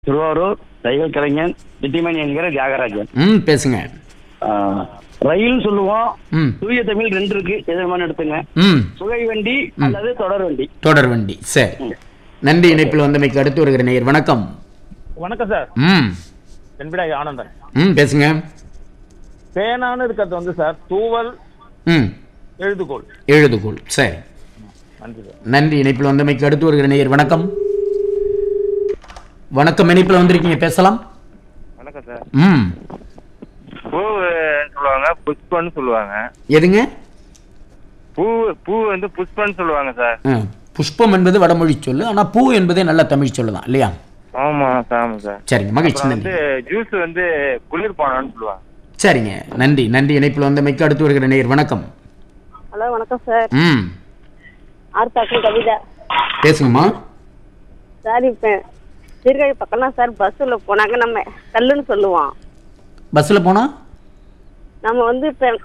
திருவாரூர் தையல் கலைஞன் திட்டிமணி என்கிற தியாகராஜன் ம் பேசுங்க ஆ, ரயில் சொல்லுவோம் ம் தூய தமிழ் ரெண்டு இருக்கு எதிர்மான எடுத்துங்க ம் சுகை வண்டி அல்லது தொடர் வண்டி தொடர் வண்டி சரி நன்றி இணைப்பில் வந்தமைக்கு அடுத்து வருகிற நேயர் வணக்கம் வணக்கம் சார் ம் தென்பிடாய் ஆனந்தன் ம் பேசுங்க பேனான்னு இருக்கிறது வந்து சார் தூவல் ம் எழுதுகோள் எழுதுகோள் சரி நன்றி சார் நன்றி இணைப்பில் வந்தமைக்கு அடுத்து வருகிற நேயர் வணக்கம் வணக்கம் இணைப்பில் வந்திருக்கீங்க பேசலாம் வணக்கம் சார் ம் பூ சொல்லுவாங்க புஷ்பன்னு சொல்லுவாங்க எதுங்க பூ பூ வந்து புஷ்பன்னு சொல்லுவாங்க சார் ஆ, புஷ்பம் என்பது வடமொழி சொல்லு ஆனா பூ என்பதே நல்ல தமிழ் சொல்லு தான் இல்லையா ஆமா சார் ஆமா சார் சரிங்க மகிழ்ச்சி அப்புறம் நன்றி வந்து ஜூஸ் வந்து குளிர்பானம்னு சொல்லுவாங்க சரிங்க நன்றி நன்றி இணைப்பில் வந்தமைக்கு அடுத்து வருகிற நேயர் வணக்கம் ஹலோ வணக்கம் சார் ம் ஆர்த்தாக்கும் கவிதா பேசுங்கம்மா சார் இப்போ சீர்காழி பக்கம்லாம் சார் பஸ்ஸில் போனாங்க நம்ம கல்லுன்னு சொல்லுவோம் பஸ்ஸில் போனால் நம்ம வந்து இப்போ